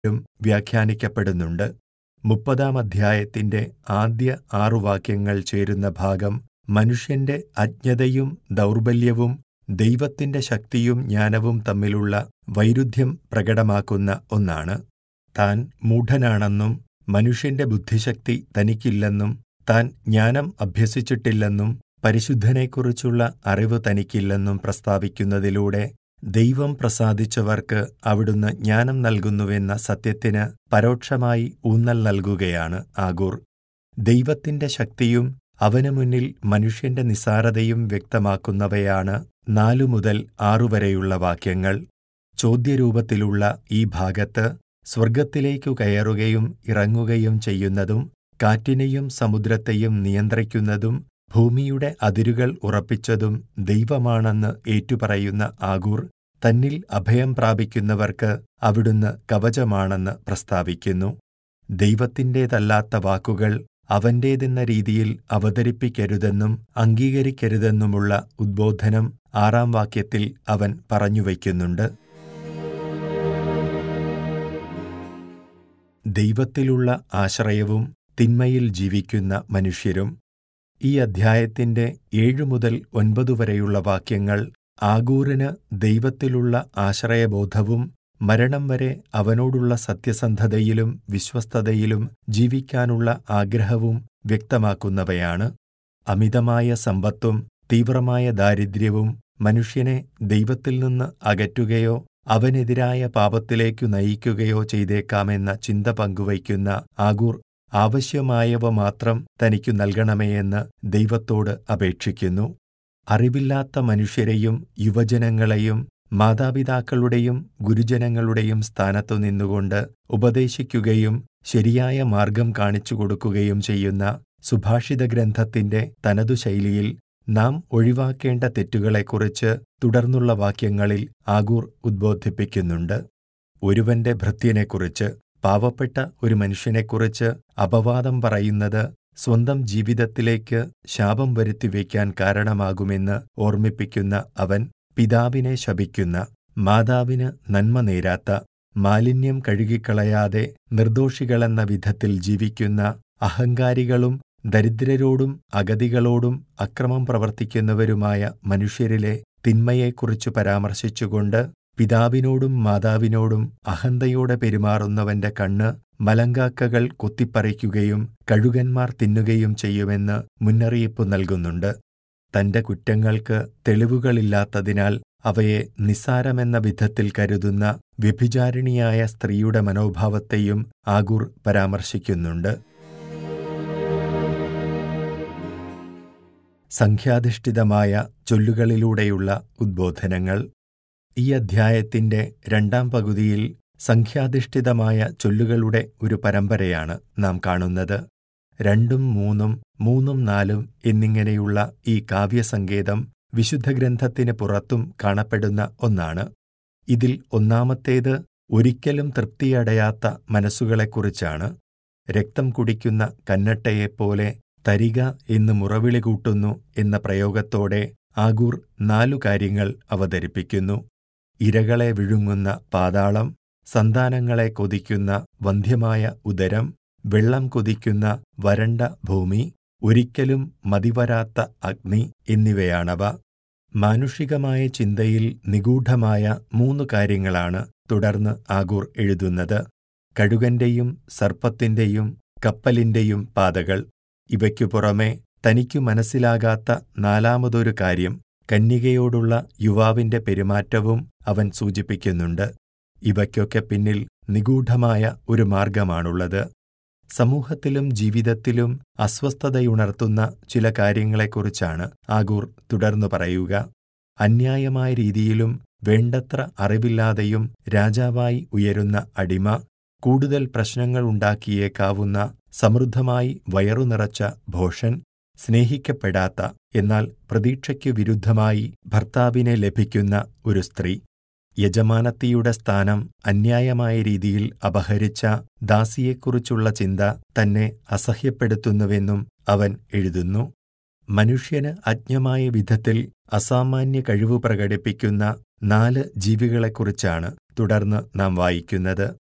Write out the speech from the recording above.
ും വ്യാഖ്യാനിക്കപ്പെടുന്നുണ്ട് മുപ്പതാം അധ്യായത്തിന്റെ ആദ്യ ആറു വാക്യങ്ങൾ ചേരുന്ന ഭാഗം മനുഷ്യന്റെ അജ്ഞതയും ദൗർബല്യവും ദൈവത്തിന്റെ ശക്തിയും ജ്ഞാനവും തമ്മിലുള്ള വൈരുദ്ധ്യം പ്രകടമാക്കുന്ന ഒന്നാണ് താൻ മൂഢനാണെന്നും മനുഷ്യന്റെ ബുദ്ധിശക്തി തനിക്കില്ലെന്നും താൻ ജ്ഞാനം അഭ്യസിച്ചിട്ടില്ലെന്നും പരിശുദ്ധനെക്കുറിച്ചുള്ള അറിവ് തനിക്കില്ലെന്നും പ്രസ്താവിക്കുന്നതിലൂടെ ദൈവം പ്രസാദിച്ചവർക്ക് അവിടുന്ന് ജ്ഞാനം നൽകുന്നുവെന്ന സത്യത്തിന് പരോക്ഷമായി ഊന്നൽ നൽകുകയാണ് ആഗൂർ ദൈവത്തിന്റെ ശക്തിയും അവനു മുന്നിൽ മനുഷ്യന്റെ നിസാരതയും വ്യക്തമാക്കുന്നവയാണ് നാലു മുതൽ ആറുവരെയുള്ള വാക്യങ്ങൾ ചോദ്യരൂപത്തിലുള്ള ഈ ഭാഗത്ത് സ്വർഗത്തിലേക്കു കയറുകയും ഇറങ്ങുകയും ചെയ്യുന്നതും കാറ്റിനെയും സമുദ്രത്തെയും നിയന്ത്രിക്കുന്നതും ഭൂമിയുടെ അതിരുകൾ ഉറപ്പിച്ചതും ദൈവമാണെന്ന് ഏറ്റുപറയുന്ന ആഗൂർ തന്നിൽ അഭയം പ്രാപിക്കുന്നവർക്ക് അവിടുന്ന് കവചമാണെന്ന് പ്രസ്താവിക്കുന്നു ദൈവത്തിൻ്റേതല്ലാത്ത വാക്കുകൾ അവന്റേതെന്ന രീതിയിൽ അവതരിപ്പിക്കരുതെന്നും അംഗീകരിക്കരുതെന്നുമുള്ള ഉദ്ബോധനം ആറാം വാക്യത്തിൽ അവൻ പറഞ്ഞുവയ്ക്കുന്നുണ്ട് ദൈവത്തിലുള്ള ആശ്രയവും തിന്മയിൽ ജീവിക്കുന്ന മനുഷ്യരും ഈ അധ്യായത്തിന്റെ ഏഴു മുതൽ ഒൻപത് വരെയുള്ള വാക്യങ്ങൾ ആഗൂറിന് ദൈവത്തിലുള്ള ആശ്രയബോധവും മരണം വരെ അവനോടുള്ള സത്യസന്ധതയിലും വിശ്വസ്തതയിലും ജീവിക്കാനുള്ള ആഗ്രഹവും വ്യക്തമാക്കുന്നവയാണ് അമിതമായ സമ്പത്തും തീവ്രമായ ദാരിദ്ര്യവും മനുഷ്യനെ ദൈവത്തിൽ നിന്ന് അകറ്റുകയോ അവനെതിരായ പാപത്തിലേക്കു നയിക്കുകയോ ചെയ്തേക്കാമെന്ന ചിന്ത പങ്കുവയ്ക്കുന്ന ആഗൂർ ആവശ്യമായവ മാത്രം തനിക്കു നൽകണമേയെന്ന് ദൈവത്തോട് അപേക്ഷിക്കുന്നു അറിവില്ലാത്ത മനുഷ്യരെയും യുവജനങ്ങളെയും മാതാപിതാക്കളുടെയും ഗുരുജനങ്ങളുടെയും സ്ഥാനത്തു നിന്നുകൊണ്ട് ഉപദേശിക്കുകയും ശരിയായ മാർഗം കാണിച്ചു കൊടുക്കുകയും ചെയ്യുന്ന സുഭാഷിത ഗ്രന്ഥത്തിന്റെ തനതു ശൈലിയിൽ നാം ഒഴിവാക്കേണ്ട തെറ്റുകളെക്കുറിച്ച് തുടർന്നുള്ള വാക്യങ്ങളിൽ ആഗൂർ ഉദ്ബോധിപ്പിക്കുന്നുണ്ട് ഒരുവന്റെ ഭൃത്യനെക്കുറിച്ച് പാവപ്പെട്ട ഒരു മനുഷ്യനെക്കുറിച്ച് അപവാദം പറയുന്നത് സ്വന്തം ജീവിതത്തിലേക്ക് ശാപം വരുത്തിവെക്കാൻ കാരണമാകുമെന്ന് ഓർമ്മിപ്പിക്കുന്ന അവൻ പിതാവിനെ ശപിക്കുന്ന മാതാവിന് നന്മ നേരാത്ത മാലിന്യം കഴുകിക്കളയാതെ നിർദോഷികളെന്ന വിധത്തിൽ ജീവിക്കുന്ന അഹങ്കാരികളും ദരിദ്രരോടും അഗതികളോടും അക്രമം പ്രവർത്തിക്കുന്നവരുമായ മനുഷ്യരിലെ തിന്മയെക്കുറിച്ച് പരാമർശിച്ചുകൊണ്ട് പിതാവിനോടും മാതാവിനോടും അഹന്തയോടെ പെരുമാറുന്നവന്റെ കണ്ണ് മലങ്കാക്കകൾ കൊത്തിപ്പറിക്കുകയും കഴുകന്മാർ തിന്നുകയും ചെയ്യുമെന്ന് മുന്നറിയിപ്പ് നൽകുന്നുണ്ട് തന്റെ കുറ്റങ്ങൾക്ക് തെളിവുകളില്ലാത്തതിനാൽ അവയെ നിസ്സാരമെന്ന വിധത്തിൽ കരുതുന്ന വ്യഭിചാരിണിയായ സ്ത്രീയുടെ മനോഭാവത്തെയും ആഗൂർ പരാമർശിക്കുന്നുണ്ട് സംഖ്യാധിഷ്ഠിതമായ ചൊല്ലുകളിലൂടെയുള്ള ഉദ്ബോധനങ്ങൾ ഈ അധ്യായത്തിന്റെ രണ്ടാം പകുതിയിൽ സംഖ്യാധിഷ്ഠിതമായ ചൊല്ലുകളുടെ ഒരു പരമ്പരയാണ് നാം കാണുന്നത് രണ്ടും മൂന്നും മൂന്നും നാലും എന്നിങ്ങനെയുള്ള ഈ കാവ്യസങ്കേതം വിശുദ്ധഗ്രന്ഥത്തിന് പുറത്തും കാണപ്പെടുന്ന ഒന്നാണ് ഇതിൽ ഒന്നാമത്തേത് ഒരിക്കലും തൃപ്തിയടയാത്ത മനസ്സുകളെക്കുറിച്ചാണ് രക്തം കുടിക്കുന്ന കന്നട്ടയെപ്പോലെ തരിക എന്ന് മുറവിളി കൂട്ടുന്നു എന്ന പ്രയോഗത്തോടെ ആഗൂർ നാലു കാര്യങ്ങൾ അവതരിപ്പിക്കുന്നു ഇരകളെ വിഴുങ്ങുന്ന പാതാളം സന്താനങ്ങളെ കൊതിക്കുന്ന വന്ധ്യമായ ഉദരം വെള്ളം കൊതിക്കുന്ന വരണ്ട ഭൂമി ഒരിക്കലും മതിവരാത്ത അഗ്നി എന്നിവയാണവ മാനുഷികമായ ചിന്തയിൽ നിഗൂഢമായ മൂന്നു കാര്യങ്ങളാണ് തുടർന്ന് ആഗൂർ എഴുതുന്നത് കഴുകന്റെയും സർപ്പത്തിന്റെയും കപ്പലിന്റെയും പാതകൾ ഇവയ്ക്കു പുറമെ തനിക്കു മനസ്സിലാകാത്ത നാലാമതൊരു കാര്യം കന്യകയോടുള്ള യുവാവിന്റെ പെരുമാറ്റവും അവൻ സൂചിപ്പിക്കുന്നുണ്ട് ഇവയ്ക്കൊക്കെ പിന്നിൽ നിഗൂഢമായ ഒരു മാർഗമാണുള്ളത് സമൂഹത്തിലും ജീവിതത്തിലും അസ്വസ്ഥതയുണർത്തുന്ന ചില കാര്യങ്ങളെക്കുറിച്ചാണ് ആഗൂർ തുടർന്നു പറയുക അന്യായമായ രീതിയിലും വേണ്ടത്ര അറിവില്ലാതെയും രാജാവായി ഉയരുന്ന അടിമ കൂടുതൽ പ്രശ്നങ്ങൾ ഉണ്ടാക്കിയേക്കാവുന്ന സമൃദ്ധമായി വയറു നിറച്ച ഭോഷൻ സ്നേഹിക്കപ്പെടാത്ത എന്നാൽ പ്രതീക്ഷയ്ക്കു വിരുദ്ധമായി ഭർത്താവിനെ ലഭിക്കുന്ന ഒരു സ്ത്രീ യജമാനത്തിയുടെ സ്ഥാനം അന്യായമായ രീതിയിൽ അപഹരിച്ച ദാസിയെക്കുറിച്ചുള്ള ചിന്ത തന്നെ അസഹ്യപ്പെടുത്തുന്നുവെന്നും അവൻ എഴുതുന്നു മനുഷ്യന് അജ്ഞമായ വിധത്തിൽ അസാമാന്യ കഴിവ് പ്രകടിപ്പിക്കുന്ന നാല് ജീവികളെക്കുറിച്ചാണ് തുടർന്ന് നാം വായിക്കുന്നത്